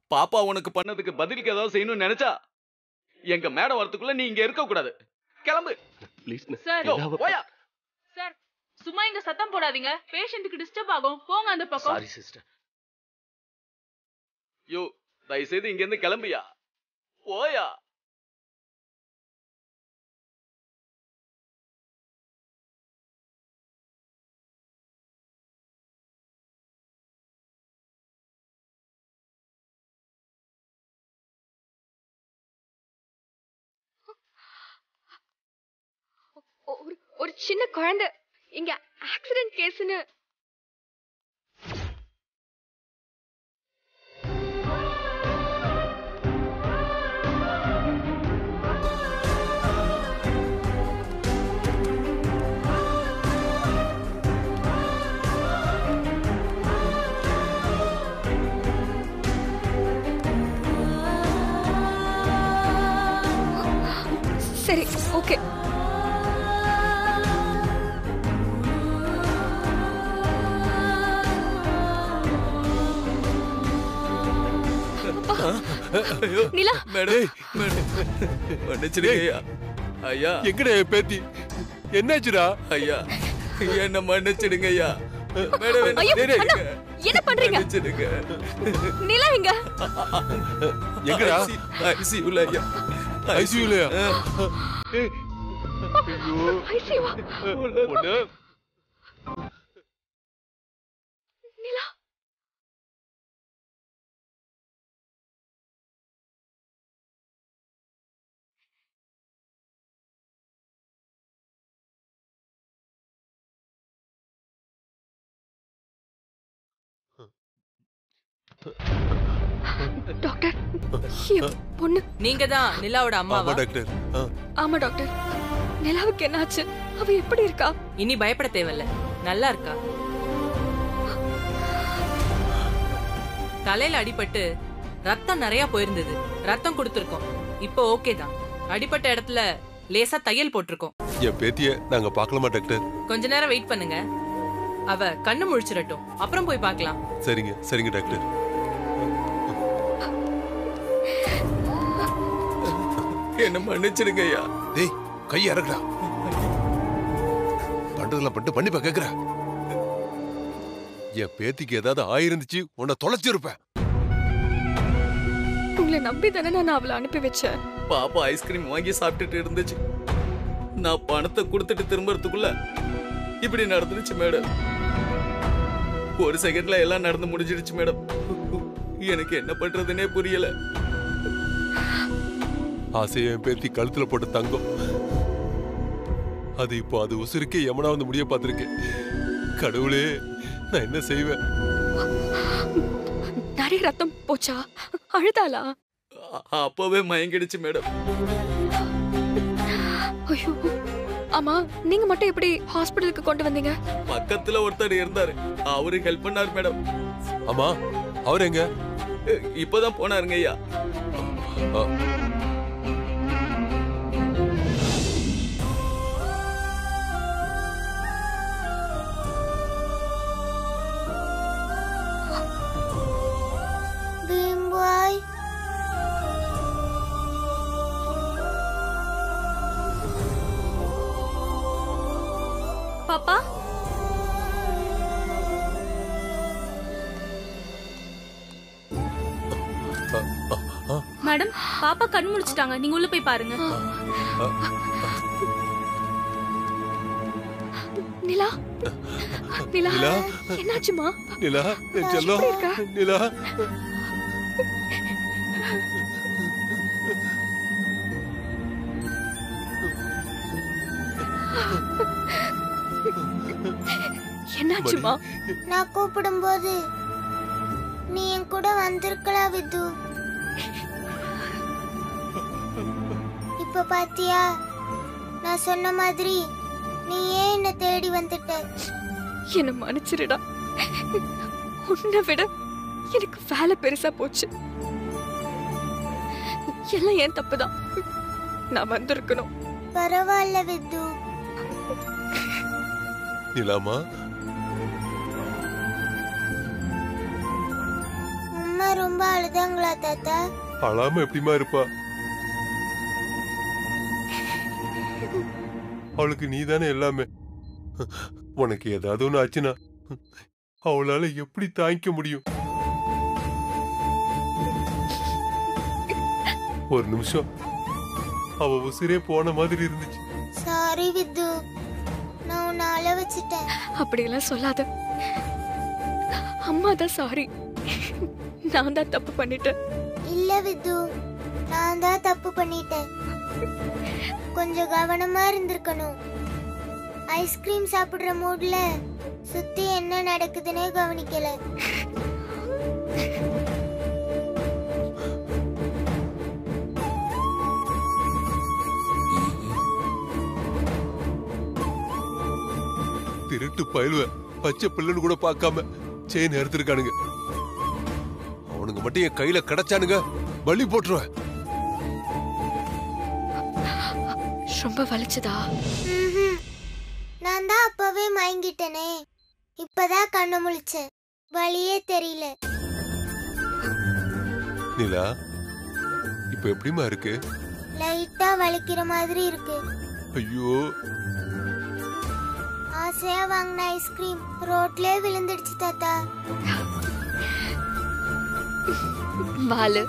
பாப்பா உனக்கு பண்ணதுக்கு பதிலுக்கு ஏதாவது செய்யணும்னு நினைச்சா எங்க மேடம் வரதுக்குள்ள நீ இங்க இருக்க கூடாது கிளம்பு ப்ளீஸ் சார் யோ, போயா சார் சும்மா இங்க சத்தம் போடாதீங்க பேஷண்ட்டுக்கு டிஸ்டர்ப் ஆகும் போங்க அந்த பக்கம் சாரி சிஸ்டர் யோ தயவு செய்து இங்க இருந்து கிளம்பியா போயா ஒரு ஒரு சின்ன குழந்தை இங்க ஆக்சிடென்ட் கேஸ்னு சரி ஓகே நிலா மேடம் மேடம் மன்னிச்சிடுங்க ஐயா ஐயா எங்கடா என் பேத்தி என்னாச்சுடா ஐயா என்ன மன்னிச்சிடுங்க ஐயா மேடம் என்ன ஐயோ, மன்னிச்சிடுங்க. அண்ணா, என்ன பண்றீங்க? மன்னிச்சிடுங்க நிலா எங்க எங்கடா ஐசியூல ஐயா ஐசியூலயா ஐசிவா பொண்ணு நிலா டாக்டர் என் பொண்ணு நீங்க தான் நிலாவோட ஆமா அம்மாவா டாக்டர் ஆ, ஆமா டாக்டர் நிலாவுக்கு என்னாச்சு அவ எப்படி இருக்கா இனி பயப்பட தேவையில்ல நல்லா இருக்கா தலையில அடிபட்டு ரத்தம் நிறைய போயிருந்தது ரத்தம் கொடுத்திருக்கோம் இப்போ ஓகே தான் அடிபட்ட இடத்துல லேசா தையல் போட்டிருக்கோம் என் பேத்திய நாங்க பார்க்கலாமா டாக்டர் கொஞ்ச நேரம் வெயிட் பண்ணுங்க அவ கண்ணு முழிச்சிடட்டும் அப்புறம் போய் பார்க்கலாம் சரிங்க சரிங்க டாக்டர் என்ன மன்னிச்சிடுங்க ஐயா டேய் கை இறக்குடா பண்றதுல பட்டு பண்ணிப்ப கேக்குற என் பேத்திக்கு ஏதாவது ஆயிருந்துச்சு உன்னை தொலைச்சிருப்பேன் உங்களை நம்பி தானே நான் அவளை அனுப்பி வச்சேன் பாப்பா ஐஸ்கிரீம் வாங்கி சாப்பிட்டுட்டு இருந்துச்சு நான் பணத்தை கொடுத்துட்டு திரும்புறதுக்குள்ள இப்படி நடந்துருச்சு மேடம் ஒரு செகண்ட்ல எல்லாம் நடந்து முடிஞ்சிடுச்சு மேடம் எனக்கு என்ன பண்றதுனே புரியல ஆசைய என் பேத்தி கழுத்துல போட்டு தங்கம் அது இப்போ அது உசுருக்கே எமனா வந்து முடிய பார்த்திருக்கேன் கடவுளே நான் என்ன செய்வேன் நிறைய ரத்தம் போச்சா அழுதாளா அ- அப்பவே மயங்கிடுச்சு மேடம் ஐயோ ஆமா நீங்க மட்டும் எப்படி ஹாஸ்பிடலுக்கு கொண்டு வந்தீங்க பக்கத்துல ஒருத்தர் இருந்தாரு அவரு ஹெல்ப் பண்ணாரு மேடம் ஆமா அவர் எங்க இப்பதான் போனாருங்க ஐயா ஆ, பீம்பாய் பாப்பா மேடம் பாப்பா கண் முழிச்சிட்டாங்க நீங்க உள்ள போய் பாருங்க நிலா நிலா நிலா? என்னாச்சுமா நிலா என் செல்லம் எப்படி இருக்கா? நிலா என்னாச்சுமா நான் கூப்பிடும்போது நீ என் கூட வந்திருக்கலாம் விது இப்ப பாத்தியா நான் சொன்ன மாதிரி நீ ஏன் என்ன தேடி வந்துட்ட என்ன மன்னிச்சிருடா உன்னை விட எனக்கு வேலை பெருசா போச்சு எல்லாம் ஏன் தப்புதான் நான் வந்திருக்கணும் பரவாயில்ல வித்து நிலாமா அம்மா அம்மா ரொம்ப அழுதாங்களா தாத்தா அழாம எப்படிமா இருப்பா அவளுக்கு நீதானே எல்லாமே உனக்கு ஏதாவது ஒண்ணு ஆச்சுன்னா அவளால எப்படி தாங்கிக்க முடியும் ஒரு நிமிஷம் அவ உசிரே போன மாதிரி இருந்துச்சு சாரி வித்து நான் உன்னை அழ வச்சுட்டேன் அப்படியெல்லாம் சொல்லாத அம்மா தான் சாரி நான் தான் தப்பு பண்ணிட்டேன் இல்ல வித்து நான் தான் தப்பு பண்ணிட்டேன் கொஞ்சம் கவனமா இருந்திருக்கணும் ஐஸ்கிரீம் சாப்பிடுற மூட்ல சுத்தி என்ன நடக்குதுன்னே கவனிக்கல திருட்டு பயிலுவ பச்சை பிள்ளைன்னு கூட பார்க்காம செயின் எடுத்திருக்கானுங்க அவனுங்க மட்டும் என் கையில கிடைச்சானுங்க பலி போட்டுருவேன் ரொம்ப வலிச்சதா ம்ஹும். நான் தான் அப்பவே மயங்கிட்டேனே இப்பதான் கண்ணு முழிச்சேன் வழியே தெரியல நிலா இப்ப எப்படிமா இருக்கு லைட்டா வலிக்கிற மாதிரி இருக்கு ஐயோ ஆசையா வாங்கின ஐஸ்கிரீம் ரோட்லயே விழுந்துடுச்சு தாத்தா பாலு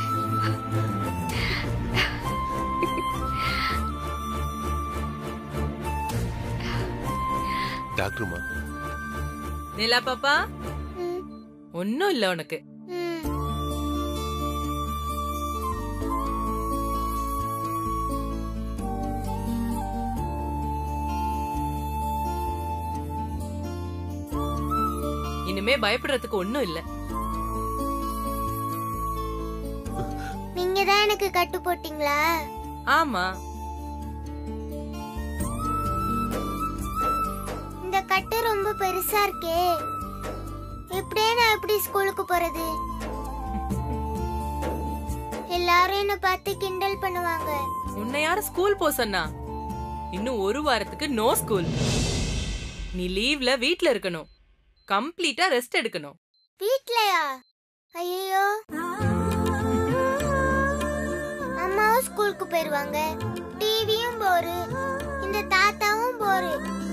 டாக்டர்மா நிலா பாப்பா ம், ஒன்னும் இல்ல உனக்கு ம். இனிமே பயப்படுறதுக்கு ஒன்னும் இல்ல நீங்க தான் எனக்கு கட்டு போட்டீங்களா ஆமா இந்த கட்டு ரொம்ப பெருசா இருக்கே எப்படியே நான் எப்படி ஸ்கூலுக்கு போறது எல்லாரும் என்ன பார்த்து கிண்டல் பண்ணுவாங்க உன்னை யாரு ஸ்கூல் போ சொன்னா இன்னும் ஒரு வாரத்துக்கு நோ ஸ்கூல் நீ லீவ்ல வீட்ல இருக்கணும் கம்ப்ளீட்டா ரெஸ்ட் எடுக்கணும் வீட்லயா ஐயோ அம்மாவும் ஸ்கூலுக்கு போயிருவாங்க டிவியும் போரு இந்த தாத்தாவும் போரு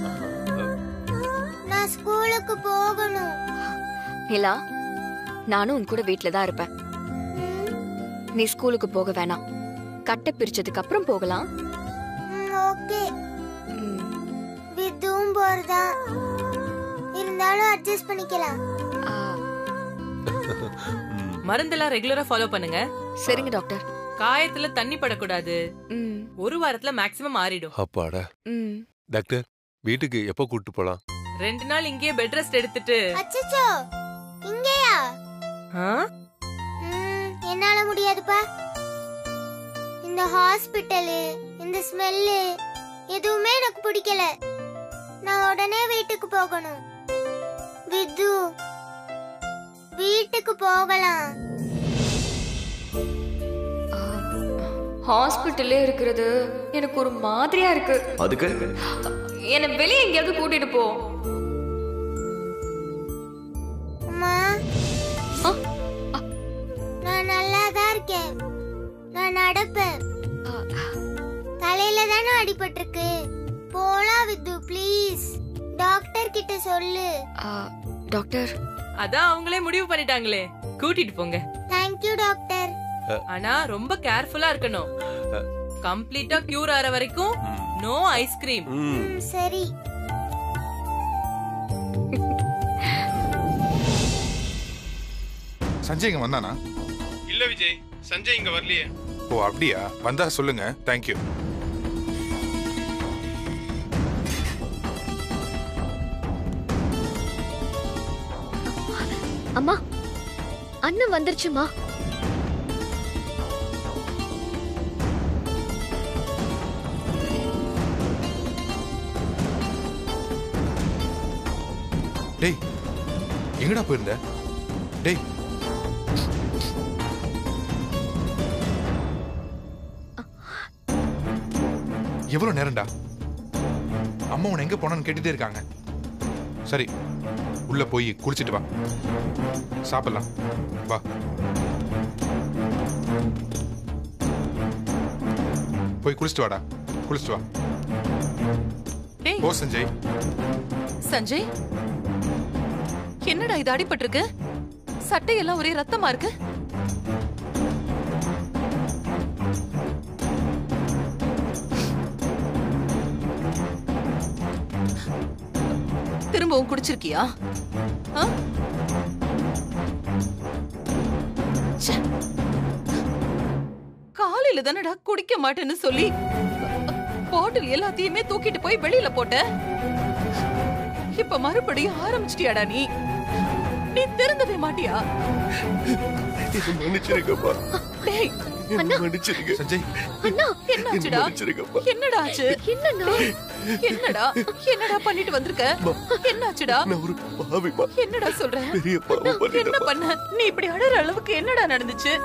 நான் ஸ்கூலுக்கு போகணும் நிலா நானும் உன் கூட வீட்ல தான் இருப்பேன் ம், நீ ஸ்கூலுக்கு போக வேணாம் கட்டை பிரிச்சதுக்கு அப்புறம் போகலாம் ம், ஓகே ம், வித்துவும் போறதான் இருந்தாலும் அட்ஜஸ்ட் பண்ணிக்கலாம் ஆ, மருந்தெல்லாம் ரெகுலரா ஃபாலோ பண்ணுங்க சரிங்க டாக்டர் காயத்துல தண்ணி படக்கூடாது ம் ஒரு வாரத்துல மேக்ஸிமம் ஆறிடும் அப்பாடா ம் டாக்டர் வீட்டுக்கு எப்போ கூட்டு போலாம் ரெண்டு நாள் இங்கேயே பெட் ரெஸ்ட் எடுத்துட்டு அச்சச்சோ இங்கேயா ஆ? ம், என்னால முடியாதுப்பா இந்த ஹாஸ்பிட்டலு இந்த ஸ்மெல்லு எதுவுமே எனக்கு பிடிக்கல நான் உடனே வீட்டுக்கு போகணும் வித்து வீட்டுக்கு போகலாம் ஹாஸ்பிட்டல்லே இருக்கிறது எனக்கு ஒரு மாதிரியா இருக்கு அதுக்கு என்னை வெளியே எங்கேயாவது கூட்டிட்டு போ அம்மா ஆ, நான் நல்லா தான் இருக்கேன் நான் நடப்பேன் தலையில தானே அடிபட்டிருக்கு போலாம் வித்து ப்ளீஸ் டாக்டர் கிட்ட சொல்லு ஆ, டாக்டர் அதான் அவங்களே முடிவு பண்ணிட்டாங்களே கூட்டிட்டு போங்க தேங்க்யூ டாக்டர் ஆனா ரொம்ப கேர்ஃபுல்லா இருக்கணும் கம்ப்ளீட்டா கியூர் ஆற வரைக்கும் நோ ஐஸ்கிரீம் ம் ம், சரி சஞ்சய் இங்க வந்தானா இல்ல விஜய் சஞ்சய் இங்க வரலையே ஓ அப்படியா வந்தா சொல்லுங்க தேங்க்யூ அம்மா அண்ணன் வந்துருச்சுமா டேய் எங்கடா போயிருந்த டேய் எவ்வளவு நேரம்டா அம்மா உன்னை எங்க போனான்னு கேட்டுட்டே இருக்காங்க சரி உள்ள போய் குளிச்சிட்டு வா சாப்பிடலாம் வா போய் குளிச்சிட்டு வாடா குளிச்சிட்டு வா டேய் போ சஞ்சய் சஞ்சய் என்னடா இது அடிபட்டிருக்கு சட்டையெல்லாம் ஒரே ரத்தமா இருக்கு திரும்பவும் குடிச்சிருக்கியா ஆ? ச்சே. காலையில தானடா குடிக்க மாட்டேன்னு சொல்லி பாட்டில் எல்லாத்தையுமே தூக்கிட்டு போய் வெளியில போட்ட இப்ப மறுபடியும் ஆரம்பிச்சிட்டியாடா நீ நீ திருந்தவே மாட்டியா மன்னிச்சிருங்கப்பா டேய் மன்னிச்சிருங்க சஞ்சய் அண்ணா என்னாச்சுடா மன்னிச்சிருங்கப்பா என்னடா ஆச்சு என்னண்ணா என்னடா என்னடா பண்ணிட்டு வந்திருக்க என்னாச்சுடா நான் ஒரு பாவிமா என்னடா சொல்ற பெரிய பாவம் என்ன பண்ணிட்டேன் பண்ண நீ இப்படி அழற அளவுக்கு என்னடா நடந்துச்சு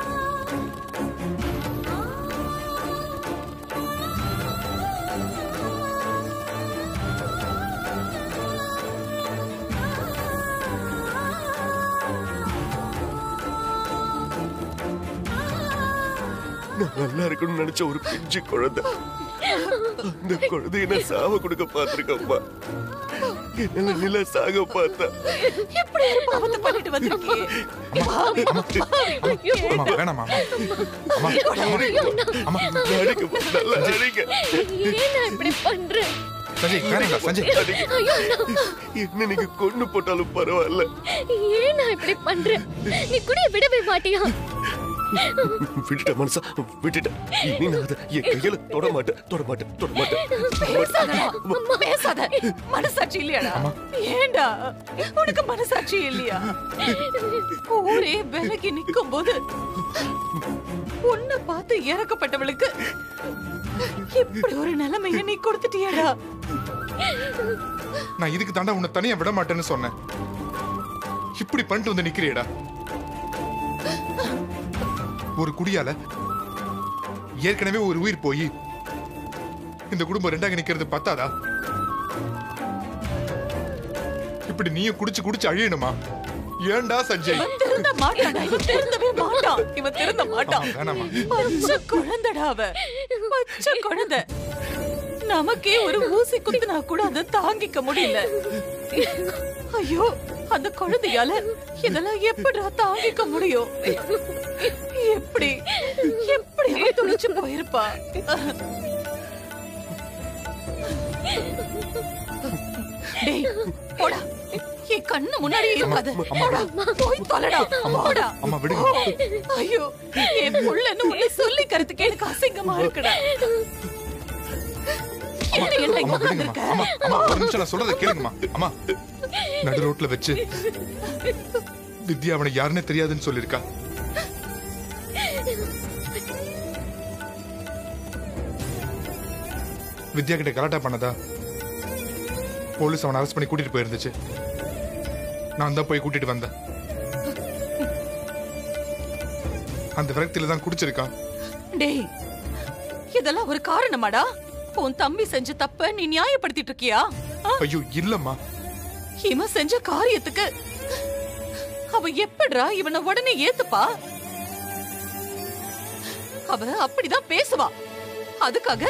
நான் நல்லா இருக்கணும்னு நினைச்ச ஒரு பிஞ்சு குழந்தை அந்த குழந்தைய நான் சாவ கொடுக்க பார்த்திருக்கப்பா என்னால நில சாக பார்த்தா இப்படி ஒரு பாவத்தை பண்ணிட்டு வந்திருக்கியே பாவி, பாவி. அம்மா வேணாமா அம்மா அம்மா அம்மா அடிக்க நல்லா அடிங்க ஏன்னா இப்படி பண்ற சஞ்சய் வேணாம்டா சஞ்சய் அடிங்க என்ன நீங்க கொண்டு போட்டாலும் பரவாயில்ல ஏன்னா இப்படி பண்ற நீ கூட விடவே மாட்டியா விட்டுட்ட மனசா விட்டுட்ட இனி நான் அதை என் கையில தொட மாட்டேன் தொட மாட்டேன் தொட மாட்டேன் பேசாதடா. பேசாத மனசாட்சி இல்லையாடா ஏண்டா உனக்கு மனசாட்சி இல்லையா ஊரே விலகி நிக்கும் போது உன்னை பார்த்து இறக்கப்பட்டவளுக்கு இப்படி ஒரு நிலைமைய நீ கொடுத்துட்டியடா நான் இதுக்கு தாண்டா உன்னை தனியா விட மாட்டேன்னு சொன்னேன் இப்படி பண்ணிட்டு வந்து நிக்கிறியடா ஒரு குடியால ஏற்கனவே ஒரு உயிர் போய் இந்த குடும்பம் ரெண்டாக நிக்கிறது பத்தாதா இப்படி நீயும் குடிச்சு குடிச்சு அழியணுமா ஏன்டா சஞ்சய் இவன் திருந்த மாட்டான்டா இவன் திருந்தவே மாட்டான் இவன் திருந்த மாட்டான் ஆமா, வேணாமா பச்சை குழந்தைடா அவ பச்சை குழந்தை நமக்கே ஒரு ஊசி குத்துனா கூட அதை தாங்கிக்க முடியல ஐயோ அந்த குழந்தையால இதெல்லாம் எப்படிடா தாங்கிக்க முடியும் எப்படி எப்படி அவ துடிச்சு போயிருப்பா டேய் போடா என் கண்ணு முன்னாடியே இருக்காது போடா போய் தொலைடா போடா அம்மா விடுங்க ஐயோ என் புள்ளன்னு உன்னை சொல்லிக்கிறதுக்கு எனக்கு அசிங்கமா இருக்குடா என்ன என்ன அம்மா இங்க விடுங்கம்மா இருக்க அம்மா அம்மா ஒரு நிமிஷம் நான் சொல்றதை கேளுங்கம்மா அம்மா நடு ரோட்ல வச்சு வித்யா அவனை யாருன்னே தெரியாதுன்னு சொல்லிருக்கா வித்யா கிட்ட கலாட்டா பண்ணதா போலீஸ் அவனை அரெஸ்ட் பண்ணி கூட்டிட்டு போயிருந்துச்சு நான் தான் போய் கூட்டிட்டு வந்தேன் அந்த விரக்தியில தான் குடிச்சிருக்கான் டேய் இதெல்லாம் ஒரு காரணமாடா உன் தம்பி செஞ்ச தப்ப நீ நியாயப்படுத்திட்டு இருக்கியா ஆ? ஐயோ இல்லம்மா இவன் செஞ்ச காரியத்துக்கு அவ எப்படிடா இவனை உடனே ஏத்துப்பா அவ அப்படிதான் பேசுவா அதுக்காக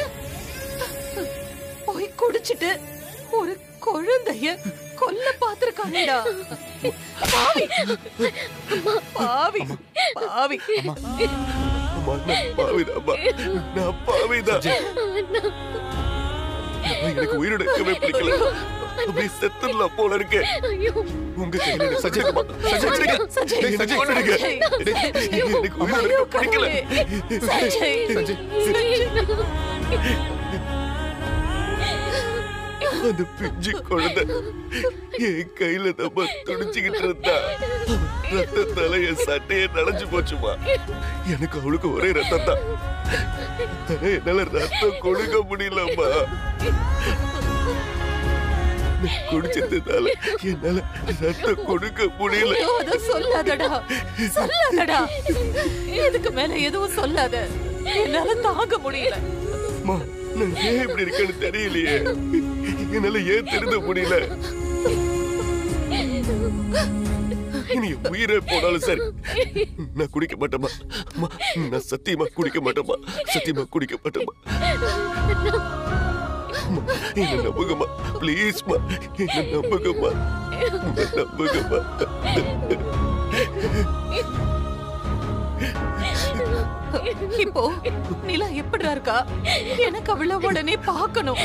போய் குடிச்சிட்டு ஒரு குழந்தைய கொல்ல பாத்திருக்கானேடா பாவி பாவி பாவி அம்மா நான் பாவிதாம்மா நான் பாவிதான் நான் எனக்கு உயிரோட இருக்கவே பிடிக்கல அப்படியே செத்துடலாம் போல இருக்கு ஐயோ உங்க கையில எனக்கு சஞ்சய்மா சஞ்சய் சஞ்சய், டேய், சஞ்சய் சஞ்சய், விடுங்க. சஞ்சய். டேய், எனக்கு உயிரோட இருக்க பிடிக்கல அந்த பிஞ்சு குழந்தை என் கையில நம்ம துடிச்சுக்கிட்டு இருந்தா ரத்தத்தால என் சட்டையே நனைஞ்சு போச்சுமா எனக்கு அவளுக்கு ஒரே ரத்தம் தான் ஆனா என்னால ரத்தம் கொடுக்க முடியலம்மா நான் குடிச்சதுனால என்னால ரத்தம் கொடுக்க முடியல ஐயோ, அத சொல்லாதடா சொல்லாதடா இதுக்கு மேல எதுவும் சொல்லாத என்னால தாங்க முடியல அம்மா நான் ஏன் இப்படி இருக்கேன்னு தெரியலையே என்னால ஏன் திருந்த முடியல இனி என் உயிரே போனாலும் சரி நான் குடிக்க மாட்டேமா அம்மா, நான் சத்தியமா குடிக்க மாட்டேமா சத்தியமா குடிக்க மாட்டேமா அம்மா, என்ன நம்புங்கம்மா ப்ளீஸ்மா என்ன நம்புங்கம்மா என்ன நம்புங்கம்மா இப்போ நிலா எப்படிடா இருக்கா எனக்கு அவள உடனே பார்க்கணும்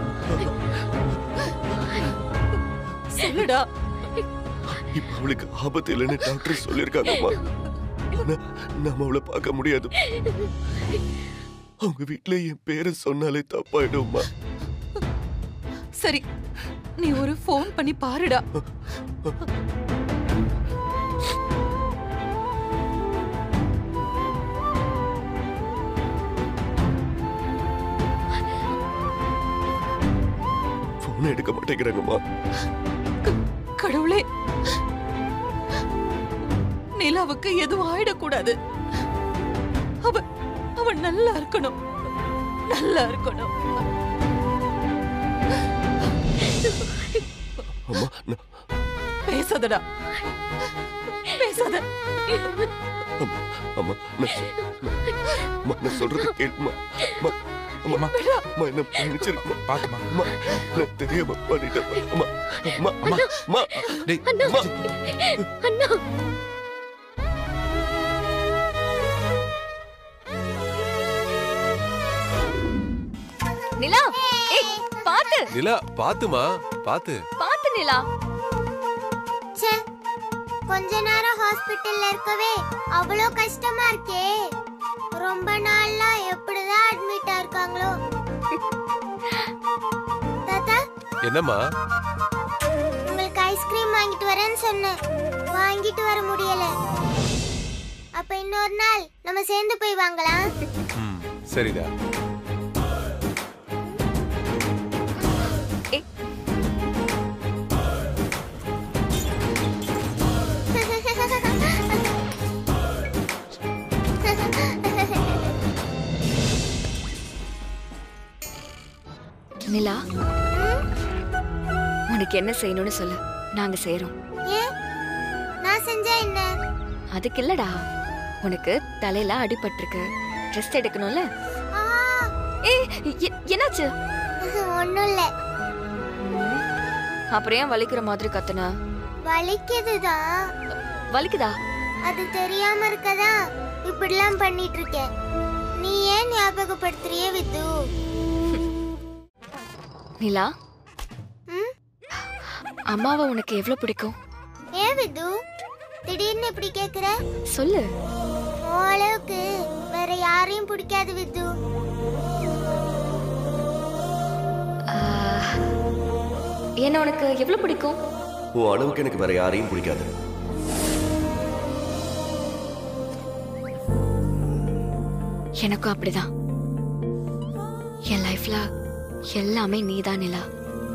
சொல்லுடா இப்ப அவளுக்கு ஆபத்து இல்லைன்னு டாக்டர் சொல்லியிருக்காங்கம்மா ஆனா நாம அவளை பார்க்க முடியாது அவங்க வீட்ல என் பேரை சொன்னாலே தப்பாயிடும்மா சரி நீ ஒரு ஃபோன் பண்ணி பாருடா போன் எடுக்க மாட்டேங்கிறாங்கம்மா கடவுளே நிலாவுக்கு எதுவும் ஆயிடக்கூடாது அவ அவ நல்லா இருக்கணும் நல்லா இருக்கணும் அம்மா நான் பேசாதடா பேசாத அம்மா, அம்மா நான் சொ- நான்- அம்மா, நான் சொல்றது கேளுமா அம்மா அம்மா அம்மா என்ன மன்னிச்சிருக்கமா பாத்துமா அம்மா நான் தெரியாம பண்ணிட்டேன் அம்மா அம்மா அம்மா அம்மா டேய் அம்மா அண்ணா நிலா ஏய் பாத்து நிலா பாத்துமா பாத்து பாத்து நிலா ச்சே கொஞ்ச நேரம் ஹாஸ்பிட்டல்ல இருக்கவே அவ்வளோ கஷ்டமா இருக்கே ரொம்ப நாளா எப்படிதான் அட்மிட் ஆயிருக்காங்களோ தாத்தா என்னம்மா உங்களுக்கு ஐஸ்கிரீம் வாங்கிட்டு வரேன்னு சொன்னேன் வாங்கிட்டு வர முடியல அப்ப இன்னொரு நாள் நம்ம சேர்ந்து போய் வாங்கலாம் ம் சரிடா நிலா உனக்கு என்ன செய்யணும்னு சொல்லு நாங்க செய்யறோம் ஏன் நான் செஞ்சா என்ன அதுக்கு இல்லடா உனக்கு தலையில அடிபட்டிருக்கு ரெஸ்ட் எடுக்கணும்ல ஆ, ஏய் எ- என்னாச்சு ஒண்ணும் இல்ல அப்புறம் ஏன் வலிக்கிற மாதிரி கத்துன வலிக்குதுதான் வலிக்குதா அது தெரியாம இருக்கதா இப்படிலாம் பண்ணிட்டு இருக்கேன் நீ ஏன் ஞாபகப்படுத்துறியே வித்து நிலா ம்? அம்மாவை உனக்கு எவ்வளவு பிடிக்கும் ஏன் வித்து திடீர்னு இப்படி கேக்குற சொல்லு உன் அளவுக்கு வேற யாரையும் பிடிக்காது வித்து ஆ, என்ன உனக்கு எவ்வளவு பிடிக்கும் உன் அளவுக்கு எனக்கு வேற யாரையும் பிடிக்காது எனக்கும் அப்படிதான் என் லைஃப்ல எல்லாமே நீதான் நிலா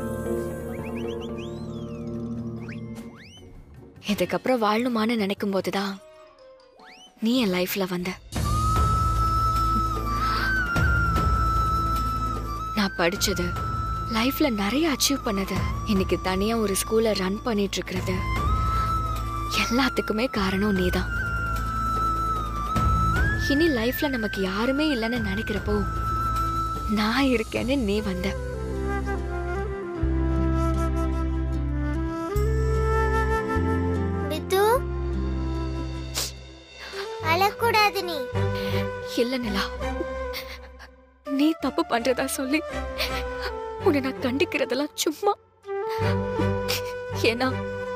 இதுக்கப்புறம் வாழணுமான்னு நினைக்கும் போதுதான் நீ என் லைஃப்ல வந்த நான் படிச்சது லைஃப்ல நிறைய அச்சீவ் பண்ணது இன்னைக்கு தனியா ஒரு ஸ்கூலை ரன் பண்ணிட்டு இருக்கிறது எல்லாத்துக்குமே காரணம் நீதான் இனி லைஃப்ல நமக்கு யாருமே இல்லைன்னு நினைக்கிறப்போ நான் இருக்கேன்னு நீ வந்த வித்து அழக்கூடாது நீ இல்ல நிலா நீ தப்பு பண்றதா சொல்லி உன்னை நான் கண்டிக்கிறதெல்லாம் சும்மா ஏன்னா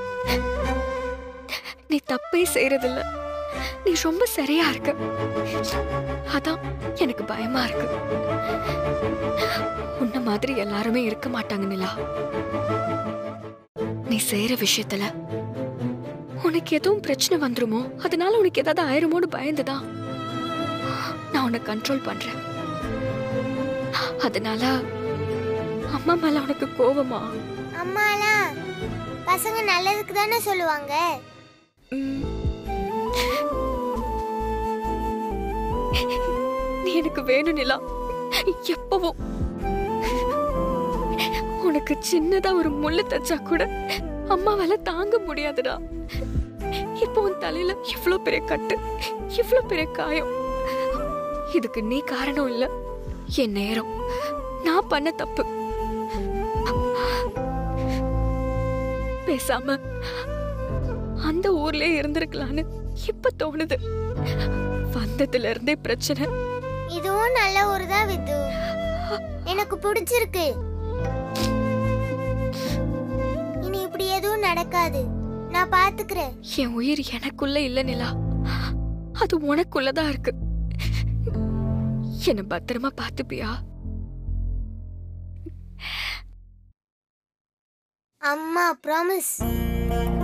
நீ தப்பே செய்யறதில்ல நீ ரொம்ப சரியா இருக்க அதான் எனக்கு பயமா இருக்கு உன்ன மாதிரி எல்லாருமே இருக்க மாட்டாங்க நிலா நீ செய்யற விஷயத்துல உனக்கு எதுவும் பிரச்சனை வந்துருமோ அதனால உனக்கு ஏதாவது ஆயிருமோன்னு பயந்துதான் நான் உன்னை கண்ட்ரோல் பண்றேன் அதனால அம்மா மேல உனக்கு கோவமா அம்மாலாம் பசங்க நல்லதுக்கு தானே சொல்லுவாங்க ம். நீ எனக்கு வேணும் நிலா எப்பவும் உனக்கு சின்னதா ஒரு முள்ளு தச்சா கூட அம்மாவால தாங்க முடியாதுடா இப்போ உன் தலையில இவ்ளோ பெரிய கட்டு இவ்ளோ பெரிய காயம் இதுக்கு நீ காரணம் இல்ல என் நேரம் நான் பண்ண தப்பு பேசாம அந்த ஊர்லயே இருந்திருக்கலான்னு இப்ப தோணுது வந்ததுல இருந்தே பிரச்சனை இதுவும் நல்ல ஊர் தான் வித்து எனக்கு பிடிச்சிருக்கு இனி இப்படி எதுவும் நடக்காது நான் பாத்துக்கிறேன் என் உயிர் எனக்குள்ள இல்ல நிலா அது உனக்குள்ளதான் இருக்கு என்ன பத்திரமா பாத்துப்பியா அம்மா ப்ராமிஸ்